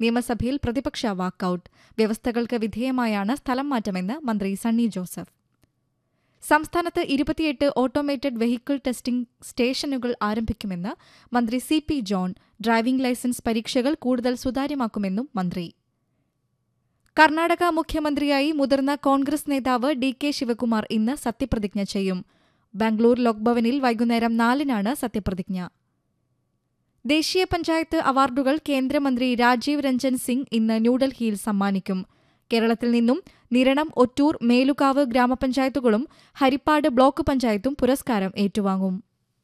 നിയമസഭയിൽ പ്രതിപക്ഷ വാക്കൌട്ട് വ്യവസ്ഥകൾക്ക് വിധേയമായാണ് സ്ഥലം മാറ്റമെന്ന് മന്ത്രി സണ്ണി ജോസഫ് സംസ്ഥാനത്ത് ഇരുപത്തിയെട്ട് ഓട്ടോമേറ്റഡ് വെഹിക്കിൾ ടെസ്റ്റിംഗ് സ്റ്റേഷനുകൾ ആരംഭിക്കുമെന്ന് മന്ത്രി C P John driving licence പരീക്ഷകൾ കൂടുതൽ സുതാര്യമാക്കുമെന്നും മന്ത്രി കർണാടക മുഖ്യമന്ത്രിയായി മുതിർന്ന കോൺഗ്രസ് നേതാവ് ഡി കെ ശിവകുമാർ ഇന്ന് സത്യപ്രതിജ്ഞ ചെയ്യും ബാംഗ്ലൂർ ലോക്ഭവനിൽ വൈകുന്നേരം നാലിനാണ് സത്യപ്രതിജ്ഞ ദേശീയ പഞ്ചായത്ത് അവാർഡുകൾ കേന്ദ്രമന്ത്രി രാജീവ് രഞ്ജൻ സിംഗ് ഇന്ന് ന്യൂഡൽഹിയിൽ സമ്മാനിക്കും കേരളത്തിൽ നിന്നും നിരണം ഒറ്റൂർ മേലുകാവ് ഗ്രാമപഞ്ചായത്തുകളും ഹരിപ്പാട് ബ്ലോക്ക് പഞ്ചായത്തും പുരസ്കാരം ഏറ്റുവാങ്ങും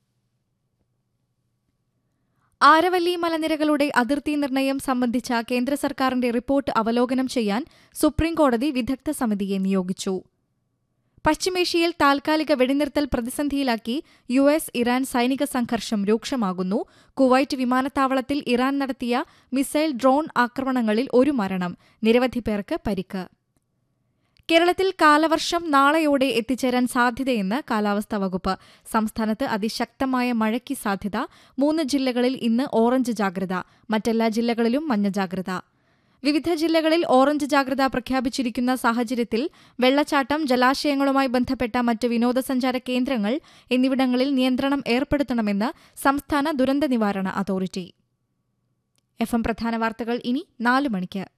ആരവല്ലി മലനിരകളുടെ അതിർത്തി നിർണയം സംബന്ധിച്ച കേന്ദ്ര സർക്കാരിന്റെ റിപ്പോർട്ട് അവലോകനം ചെയ്യാൻ സുപ്രീംകോടതി വിദഗ്ധ സമിതിയെ നിയോഗിച്ചു പശ്ചിമേഷ്യയിൽ താൽക്കാലിക വെടിനിർത്തൽ പ്രതിസന്ധിയിലാക്കി യു എസ് ഇറാൻ സൈനിക സംഘർഷം രൂക്ഷമാകുന്നു കുവൈറ്റ് വിമാനത്താവളത്തിൽ ഇറാൻ നടത്തിയ മിസൈൽ ഡ്രോൺ ആക്രമണങ്ങളിൽ ഒരു മരണം നിരവധി പേർക്ക് പരിക്ക് കേരളത്തിൽ കാലവർഷം നാളെയോടെ എത്തിച്ചേരാൻ സാധ്യതയെന്ന് കാലാവസ്ഥാ വകുപ്പ് സംസ്ഥാനത്ത് അതിശക്തമായ മഴയ്ക്ക് സാധ്യത മൂന്ന് ജില്ലകളിൽ ഇന്ന് ഓറഞ്ച് ജാഗ്രത മറ്റെല്ലാ ജില്ലകളിലും മഞ്ഞ ജാഗ്രത വിവിധ ജില്ലകളിൽ ഓറഞ്ച് ജാഗ്രത പ്രഖ്യാപിച്ചിരിക്കുന്ന സാഹചര്യത്തിൽ വെള്ളച്ചാട്ടം ജലാശയങ്ങളുമായി ബന്ധപ്പെട്ട മറ്റ് വിനോദസഞ്ചാര കേന്ദ്രങ്ങൾ എന്നിവിടങ്ങളിൽ നിയന്ത്രണം ഏർപ്പെടുത്തണമെന്ന് സംസ്ഥാന ദുരന്ത നിവാരണ അതോറിറ്റി എഫ് എം പ്രധാന വാർത്തകൾ ഇനി നാല് മണിക്ക്